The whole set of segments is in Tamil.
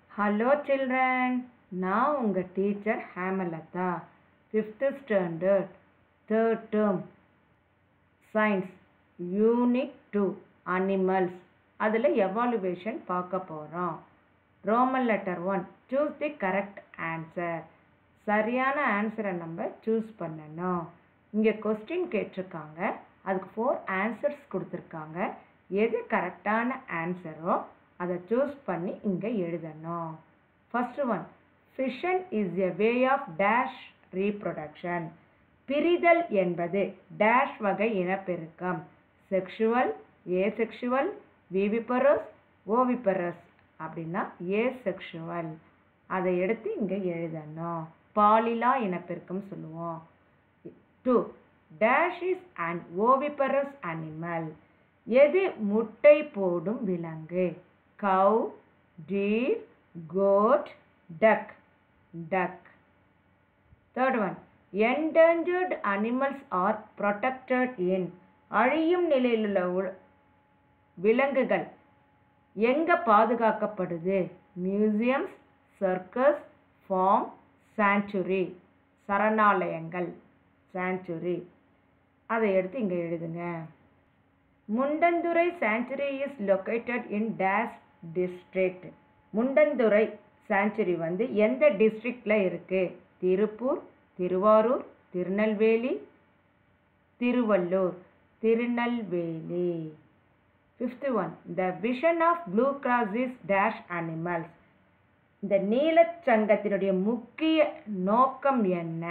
ஹலோ சில்ட்ரன் நான் உங்கள் teacher Hemalatha fifth standard third term science unit two animals அதில் எவாலுவேஷன் பார்க்க போகிறோம் roman letter one choose the correct answer சரியான ஆன்சரை நம்ம சூஸ் பண்ணணும் இங்கே கொஸ்டின் கேட்டிருக்காங்க அதுக்கு ஃபோர் ஆன்சர்ஸ் கொடுத்துருக்காங்க எது கரெக்டான ஆன்சரோ அதை சூஸ் பண்ணி இங்கே எழுதணும் first one fission is a way of dash reproduction பிரிதல் என்பது டேஷ் வகை இனப்பெருக்கம் செக்ஷுவல் ஏ செக்ஷுவல் விவிபரஸ் ஓவிபரஸ் அப்படின்னா ஏ செக்ஷுவல் அதை எடுத்து இங்கே எழுதணும் பாலிலா இனப்பெருக்கம் சொல்லுவோம் two dash is an oviparous animal எது முட்டை போடும் விலங்கு cow deer goat duck duck third one endangered animals are protected in அழியும் நிலையில் உள்ள உ- விலங்குகள் எங்கே பாதுகாக்கப்படுது மியூசியம்ஸ் சர்க்கஸ் ஃபார்ம் சாங்சுரி சரணாலயங்கள் சாங்சுரி அதை எடுத்து இங்கே எழுதுங்க Mundanthurai sanctuary is located in dash district Mundanthurai sanctuary வந்து எந்த டிஸ்ட்ரிக்டில் இருக்குது Tiruppur Thiruvarur Tirunelveli Thiruvallur Tirunelveli fifth one the vision of blue cross is dash animals இந்த நீலச் சங்கத்தினுடைய முக்கிய நோக்கம் என்ன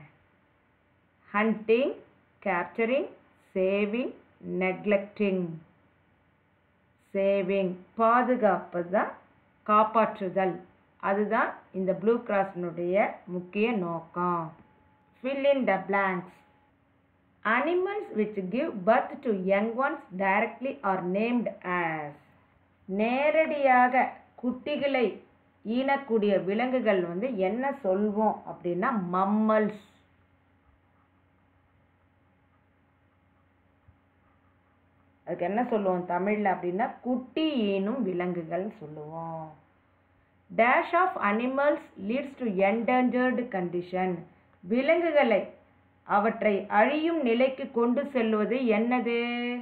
hunting capturing saving neglecting saving பாதுகாப்பு தான் காப்பாற்றுதல் அதுதான் இந்த ப்ளூ கிராஸினுடைய முக்கிய நோக்கம் fill in the blanks animals which give birth to young ones directly are named as நேரடியாக குட்டிகளை ஈனக்கூடிய விலங்குகள் வந்து என்ன சொல்வோம் அப்படின்னா மம்மல்ஸ் அதுக்கு என்ன சொல்லுவோம் தமிழில் அப்படின்னா குட்டி ஈனும் விலங்குகள்னு சொல்லுவோம் dash of animals leads to endangered condition விலங்குகளை அவற்றை அழியும் நிலைக்கு கொண்டு செல்வது என்னது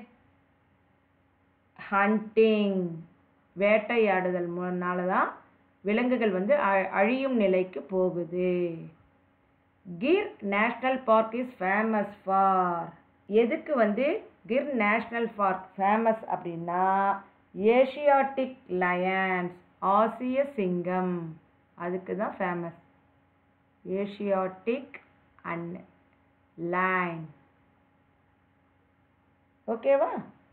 ஹண்டிங் வேட்டையாடுதல் மூலனால தான் விலங்குகள் வந்து அ- அழியும் நிலைக்கு போகுது Gir national park is famous for எதுக்கு வந்து கிர் நேஷ்னல் பார்க் ஃபேமஸ் அப்படின்னா ஏஷியாட்டிக் லயன்ஸ் ஆசிய சிங்கம் அதுக்கு தான் ஃபேமஸ் ஏஷியாட்டிக் அண்ட் லைன் ஓகேவா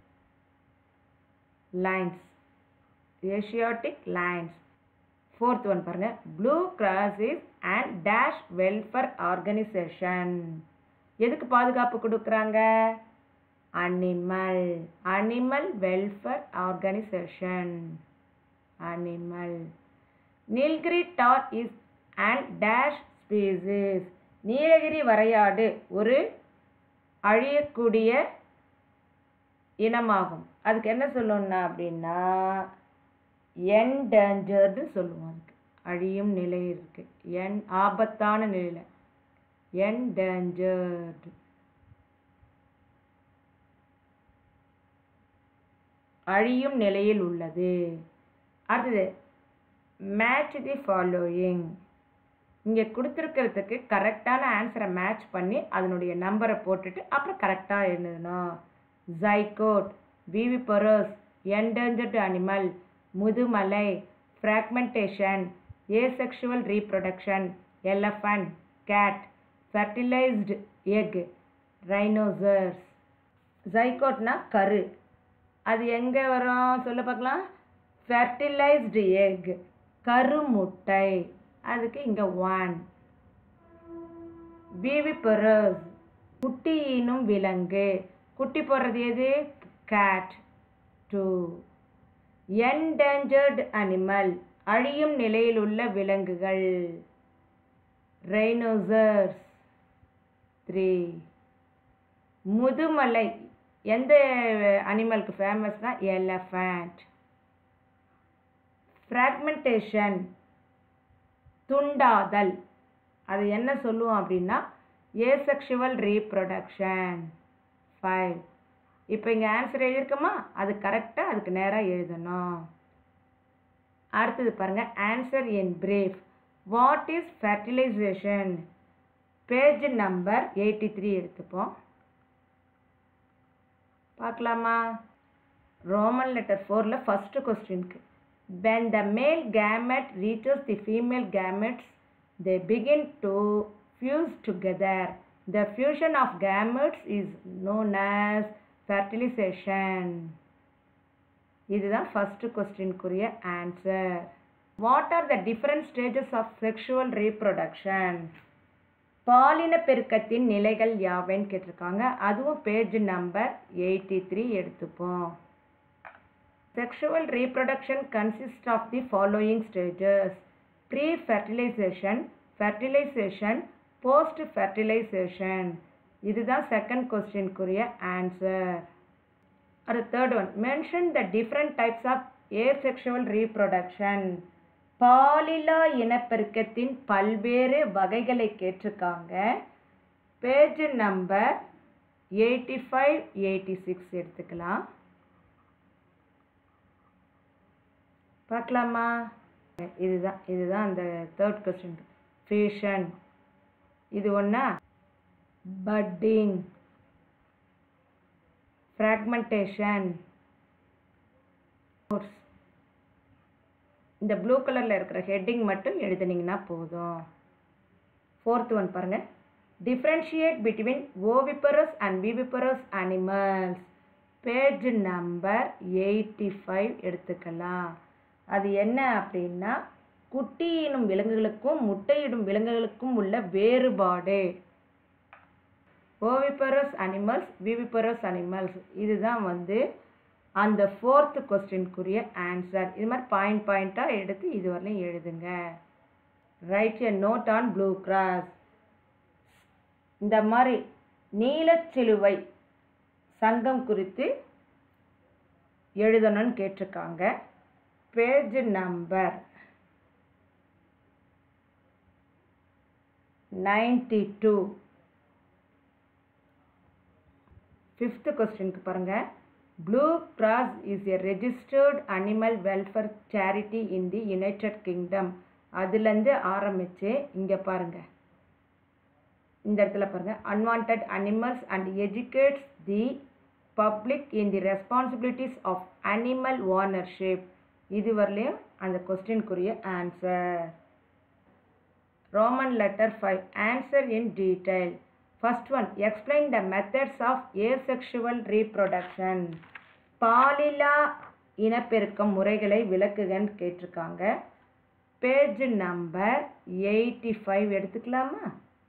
lions asiatic lions fourth one பாருங்க blue cross is an dash welfare organisation எதுக்கு பாதுகாப்பு கொடுக்குறாங்க animal animal welfare organisation animal Nilgiri tahr is an dash species Nilgiri வரையாடு ஒரு அழியக்கூடிய இனமாகும் அதுக்கு என்ன சொல்லணும்னா அப்படின்னா என்டேஞ்சர்டு சொல்லுவோம் அதுக்கு அழியும் நிலை இருக்கு என் ஆபத்தான நிலையில் என்டேஞ்சர்டு அழியும் நிலையில் உள்ளது அடுத்தது மேட்ச் தி ஃபாலோயிங் இங்கே கொடுத்துருக்கிறதுக்கு கரெக்டான ஆன்சரை மேட்ச் பண்ணி அதனுடைய நம்பரை போட்டுட்டு அப்புறம் கரெக்டாக எழுதணும் zygote viviparous endangered animal Mudumalai fragmentation asexual reproduction elephant cat fertilised egg rhinoceros ஜைகோட்னா கரு அது எங்கே வரும் சொல்ல பார்க்கலாம் ஃபெர்டிலைஸ்டு எக் கருமுட்டை அதுக்கு இங்கே ஒன் விவிபரஸ் குட்டி ஈனும் விலங்கு குட்டி போடுறது எது கேட் டூ என்டேஞ்சர்டு அனிமல் அழியும் நிலையில் உள்ள விலங்குகள் ரைனோசர்ஸ் த்ரீ முதுமலை எந்த அனிமலுக்கு ஃபேமஸ்னா எலஃபண்ட் ஃப்ராக்மெண்டேஷன் துண்டாதல் அது என்ன சொல்லுவோம் அப்படின்னா ஏசெக்ஷுவல் ரீப்ரொடக்ஷன் ஃபைவ் இப்போ இங்கே ஆன்சர் எழுதியிருக்கோமா அது கரெக்டாக அதுக்கு நேராக எழுதணும் அடுத்தது பாருங்கள் answer in brief what is fertilisation page number eighty three எடுத்துப்போம் பார்க்கலாமா ரோமன் லெட்டர் ஃபோரில் ஃபஸ்ட்டு கொஸ்டினுக்கு when the male gamete reaches the female gametes they begin to fuse together the fusion of gametes is known as fertilization இதுதான் ஃபர்ஸ்ட் கொஸ்டின்குரிய answer what are the different stages of sexual reproduction பாலின பெருக்கத்தின் நிலைகள் யாவைன்னு கேட்டிருக்காங்க அதுவும் பேஜ் நம்பர் எயிட்டி த்ரீ எடுத்துப்போம் Sexual reproduction consists of the following stages pre-fertilization, fertilization, post-fertilization. இதுதான் செகண்ட் கொஸ்டின்குரிய ஆன்சர் அடுத்த third one mention the different types of asexual reproduction பாலிலா இனப்பெருக்கத்தின் பல்வேறு வகைகளை கேட்டிருக்காங்க page number eighty five eighty six எடுத்துக்கலாம் பார்க்கலாமா இதுதான் இதுதான் அந்த தேர்ட் கொஸ்டின் ஃபியூஷன் இது ஒன்றா பட்டிங் ஃப்ராக்மெண்டேஷன் இந்த ப்ளூ கலரில் இருக்கிற ஹெட்டிங் மட்டும் எழுதுனீங்கன்னா போதும் ஃபோர்த் ஒன் பாருங்கள் differentiate between oviparous and viviparous animals page number eighty five எடுத்துக்கலாம் அது என்ன அப்படின்னா குட்டியிடும் விலங்குகளுக்கும் முட்டையிடும் விலங்குகளுக்கும் உள்ள வேறுபாடு ஓவிப்பரஸ் அனிமல்ஸ் விவிப்பரஸ் அனிமல்ஸ் இதுதான் வந்து அந்த ஃபோர்த்து கொஸ்டின்குரிய ஆன்சர் இது மாதிரி பாயிண்ட் பாயிண்ட்டாக எடுத்து இது வரலையும் எழுதுங்க write a note on blue cross இந்த மாதிரி நீலச்சிலுவை சங்கம் குறித்து எழுதணும்னு கேட்டிருக்காங்க page number ninety two fifth கொஸ்டினுக்கு பாருங்கள் blue cross is a registered animal welfare charity in the United Kingdom அதுலேருந்து ஆரம்பித்து இங்கே பாருங்கள் இந்த இடத்துல பாருங்கள் unwanted animals and educates the public in the responsibilities of animal ownership இது வரலையும் அந்த கொஸ்டின்குரிய answer roman letter five answer in detail first one explain the methods of asexual reproduction பாலிலா இனப்பெருக்கம் முறைகளை விளக்குகன்னு கேட்டிருக்காங்க பேஜ் நம்பர் எயிட்டி ஃபைவ் எடுத்துக்கலாமா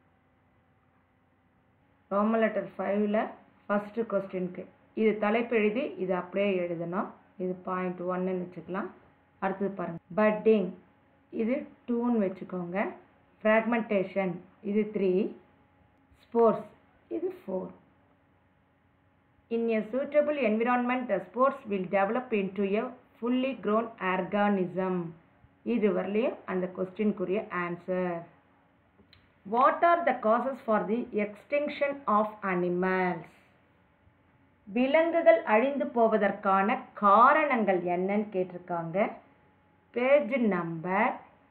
ரோமன் லெட்டர் ஃபைவ்ல ஃபஸ்ட்டு கொஸ்டினுக்கு இது தலைப்பு எழுதி இது அப்படியே எழுதணும் இது பாயிண்ட் ஒன்னுன்னு வச்சுக்கலாம் அடுத்தது பாருங்கள் பட்டிங் இது டூன்னு வச்சுக்கோங்க ஃப்ராக்மெண்டேஷன் இது த்ரீ ஸ்போர்ட்ஸ் இது four in a suitable environment the spores will develop into a fully grown organism இது வரலையும் அந்த கொஸ்டின்குரிய answer what are the causes for the extinction of animals விலங்குகள் அழிந்து போவதற்கான காரணங்கள் என்னன்னு கேட்டிருக்காங்க page number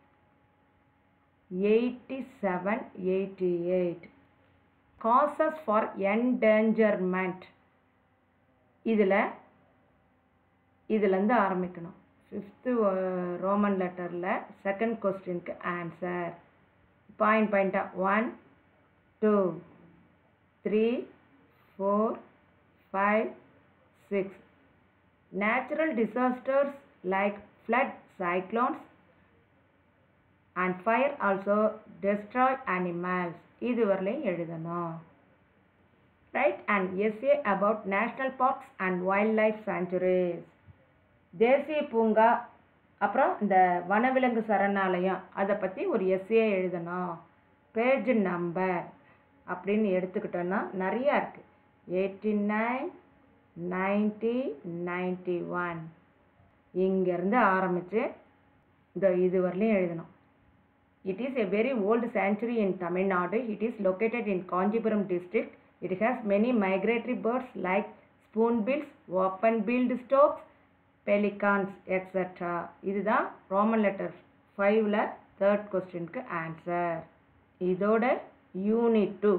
eighty seven eighty eight causes for endangerment இதில் இதுலேருந்து ஆரம்பிக்கணும் ஃபிஃப்த்து ரோமன் லெட்டரில் செகண்ட் கொஸ்டினுக்கு ஆன்சர் பாயிண்ட் பாயிண்ட்டாக one two three four five, six. Natural disasters like flood, cyclones, and fire also destroy animals. இது வரலையும் எழுதணும் write an essay about national parks and wildlife sanctuaries தேசிய பூங்கா அப்புறம் இந்த வனவிலங்கு சரணாலயம் அதை பற்றி ஒரு எஸ்ஏ எழுதணும் பேஜ் நம்பர் அப்படின்னு எடுத்துக்கிட்டோன்னா நிறையா இருக்குது eighty nine ninety ninety one இங்கேருந்து ஆரம்பித்து இந்த இது வரலையும் எழுதணும் It is a very old sanctuary in Tamil Nadu. It is located in Kanjipuram district. It has many migratory birds like spoonbills, open-billed storks, pelicans, etc. இதுதான் ரோமன் லெட்டர் ஃபைவ்ல தேர்ட் கொஸ்டினுக்கு ஆன்சர் இதோட யூனிட் டூ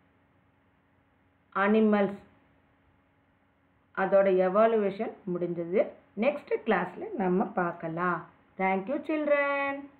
அனிமல்ஸ் அதோட எவாலுவேஷன் முடிஞ்சது நெக்ஸ்ட் கிளாஸில் நம்ம பார்க்கலாம் தேங்க்யூ சில்ட்ரன்